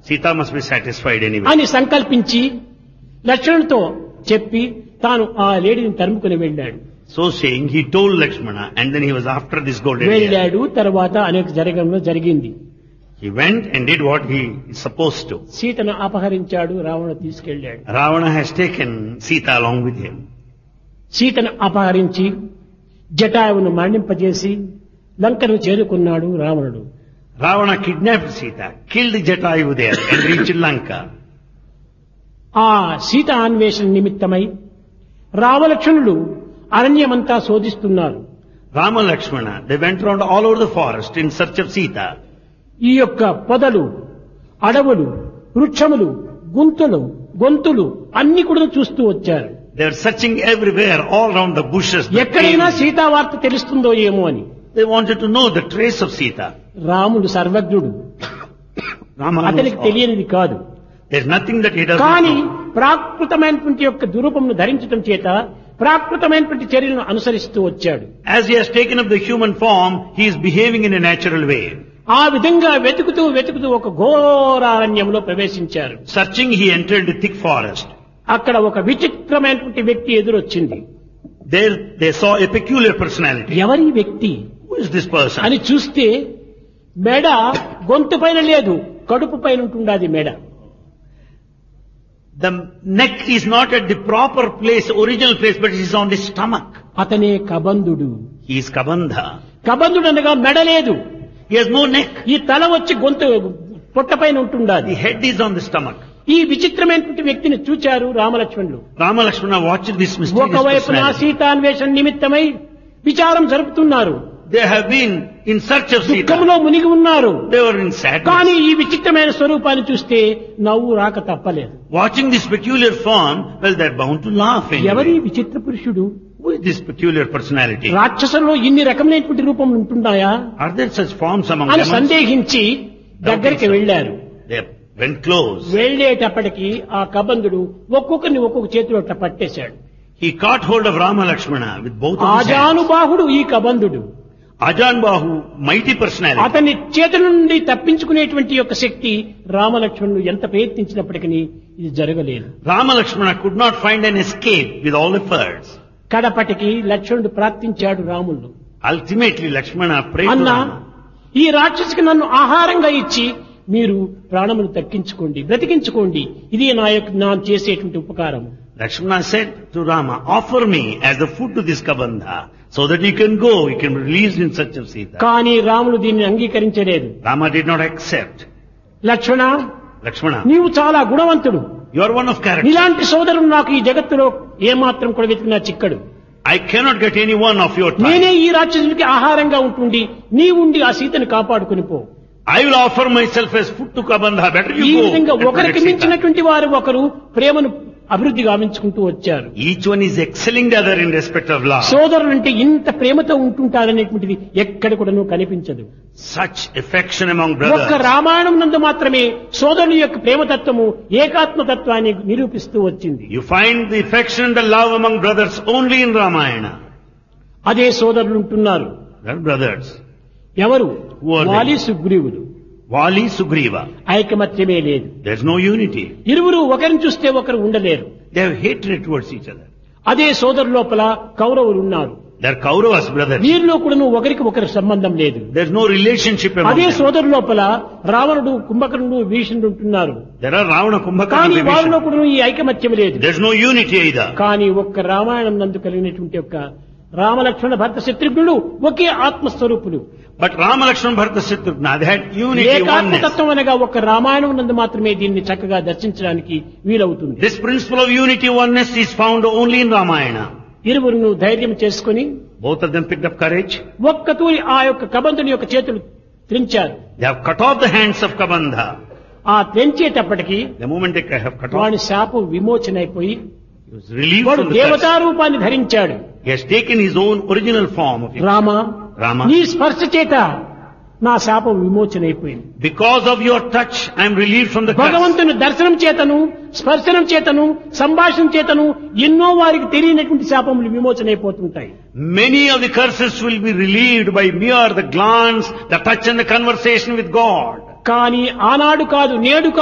Sita must be satisfied anyway. అని సంకల్పించి లక్ష్మణుడితో చెప్పి తాను ఆ లేడీని తరుముకుని వెళ్ళాడు So saying, he told Lakshmana and then he was after this golden ear. వెళ్ళాడు తర్వాత అనేక జరగడంలో జరిగింది He went and did what he is supposed to. సీతను అపహరించాడు రావణ తీసుకెళ్ళాడు Ravana has taken Sita along with him. సీతను అపహరించి జటాయువును మరణింపజేసి లంకను చేరుకున్నాడు రావణుడు Ravana kidnapped Sita, killed Jatayu there and reached Lanka. ఆ సీత అన్వేషణ నిమిత్తమై రామలక్ష్మణులు అరణ్యమంతా శోధిస్తున్నారు Rama Lakshmana, they went around all over the forest in search of Sita. ఈ యొక్క పొదలు అడవులు వృక్షములు గుంతులు గొంతులు అన్ని కూడా చూస్తూ వచ్చారు They were searching everywhere, all around the bushes. the ఎక్కడైనా caves. సీతా వార్త తెలుస్తుందో ఏమో అని They wanted to know the trace of Sita. రాముడు సర్వజ్ఞుడు Rama knows అతనికి all. తెలియనిది కాదు There's nothing that he doesn't కానీ know. ప్రాకృతమైనటువంటి యొక్క దురూపమును ధరించడం చేత ప్రాకృతమైనటువంటి చర్యలను అనుసరిస్తూ వచ్చాడు As he has taken up the human form, he is behaving in a natural way. ఆ విధంగా వెతుకుతూ వెతుకుతూ ఒక ఘోరారణ్యంలో ప్రవేశించారు Searching, he entered the thick forest. అక్కడ ఒక విచిత్రమైనటువంటి వ్యక్తి ఎదురొచ్చింది There they saw a peculiar personality. ఎవరి వ్యక్తి Who is this person? అని చూస్తే మెడ గొంతు పైన లేదు కడుపు పైన ఉంటుండాది మెడ The neck is not at the proper place, original place, but it is on the stomach. అతనే కబంధుడు He is Kabandha. కబంధుడు అనగా మెడ లేదు He has no neck. ఈ తల వచ్చి గొంతు పొట్ట పైన ఉంటుండాది The head is on the stomach. ఈ విచిత్రమైనటువంటి వ్యక్తిని చూచారు రామలక్ష్మణులు Rama Lakshmana watched this mysterious ఒకవైపున personality. సీతాన్వేషణ నిమిత్తమై విచారం జరుపుతున్నారు They have been in search of Sita. దుఃఖంలో మునిగి ఉన్నారు They were in sadness. కానీ ఈ విచిత్రమైన స్వరూపాన్ని చూస్తే నవ్వు రాక తప్పలేదు Watching this peculiar form, well, they're bound to laugh ఎవరి anyway. విచిత్ర పురుషుడు Who is this peculiar personality? రాక్షసుల్లో ఇన్ని రకమైనటువంటి రూపములు ఉంటున్నాయా Are there such forms among అని them? సందేహించి దగ్గరికి వెళ్ళారు They went close. వెళ్ళేటప్పటికి ఆ కబంధుడు ఒక్కొక్కరిని ఒక్కొక్క చేతిలో అట్లా పట్టేశాడు He caught hold of Rama Lakshmana with both of his hands. ఆజానుబాహుడు ఈ కబంధుడు Ajan Bahu, mighty personality. అతని చేతుల నుండి తప్పించుకునేటువంటి యొక్క శక్తి రామలక్ష్మణులు ఎంత ప్రయత్నించినప్పటికీ ఇది జరగలేదు Rama Lakshmana could not find an escape with all efforts. కడపటికి లక్ష్మణుడు ప్రార్థించాడు రాముడు Ultimately, Lakshmana prayed to అన్నా Rama. ఈ రాక్షసికి నన్ను ఆహారంగా ఇచ్చి మీరు ప్రాణములు తక్కించుకోండి బ్రతికించుకోండి ఇది నా యొక్క నా చేసేటువంటి ఉపకారం Lakshmana said to Rama, offer me as the food to this Kabandha so that you can go, you can be released in search of Sita. కానీ రాముడు దీన్ని అంగీకరించలేదు Rama did not accept. Lakshmana Lakshmana, నీవు చాలా గుణవంతుడు you are one of character. ఇలాంటి సోదరుడు నాకు ఈ జగత్తులో ఏమాత్రం కూడా వెతికినా చిక్కడు I cannot get any one of your నేనే type. ఈ రాక్షసుడికి ఆహారంగా ఉంటుండి నీవుండి ఆ సీతను కాపాడుకుని పో I will offer myself as food to Kabandha. Better ఈ you go. విధంగా and ఒకరికి protect Sita. మించినటువంటి వారు ఒకరు ప్రేమను అభివృద్ధి గావించుకుంటూ వచ్చారు Each one is excelling the other in respect of love. సోదరులంటే ఇంత ప్రేమతో ఉంటుంటారనేటువంటిది ఎక్కడ కూడాను కనిపించదు Such affection among ఒక్క brothers. రామాయణం నందు మాత్రమే సోదరుని యొక్క ప్రేమతత్వము ఏకాత్మతత్వాన్ని నిరూపిస్తూ వచ్చింది You find the affection and the love among brothers only in Ramayana. అదే సోదరులు ఉంటున్నారు They are brothers. ఎవరు Who are they? వాలి సుగ్రీవులు Vali Sugriva. ఐకమత్యమే లేదు There's no unity. ఇరువురు ఒకరిని చూస్తే ఒకరు ఉండలేరు They have hatred towards each other. అదే సోదరు లోపల కౌరవులు ఉన్నారు They're Kauravas brothers. వీరిలో కూడాను ఒకరికి ఒకరి సంబంధం లేదు There's no relationship among అదే them. సోదరు లోపల రావణుడు కుంభకర్ణుడు భీషణుడు ఉంటున్నారు There are Ravana కానీ Kumbhakarna వాళ్ళలో Vibhishan. కూడా ఈ ఐకమత్యం లేదు There's no unity either. కానీ ఒక్క రామాయణం నందు కలిగినటువంటి యొక్క రామలక్ష్మణ భర్త శత్రుఘ్నుడు ఒకే ఆత్మస్వరూపులు But Rama Lakshmana Bharata Shatrugna, they had unity, oneness. ఏకాత్మతత్వం అనగా ఒక్క రామాయణం నందు మాత్రమే దీన్ని చక్కగా దర్శించడానికి వీలవుతుంది This principle of unity, oneness is found only in Ramayana. ఇరువురును ధైర్యం చేసుకుని Both of them picked up courage. ఒక్క తూరి ఆ యొక్క కబంధుని యొక్క చేతులు త్రించారు They have cut off the hands of Kabandha. ఆ త్రెంచేటప్పటికి The moment they have cut off, వాడి శాపం విమోచన అయిపోయి he was relieved వాడు from the curse. దేవతా రూపాన్ని ధరించాడు He has taken his own original form of Rama Rama. నీ స్పర్శ చేత నా శాపం విమోచన అయిపోయింది Because of your touch, I am relieved from the curse. భగవంతుని దర్శనం చేతను స్పర్శనం చేతను సంభాషణ చేతను ఎన్నో వారికి తెలియనటువంటి శాపములు విమోచన అయిపోతుంటాయి Many of the curses will be relieved by mere the glance, the touch and the conversation with God. కానీ ఆనాడు కాదు నేడు కాదు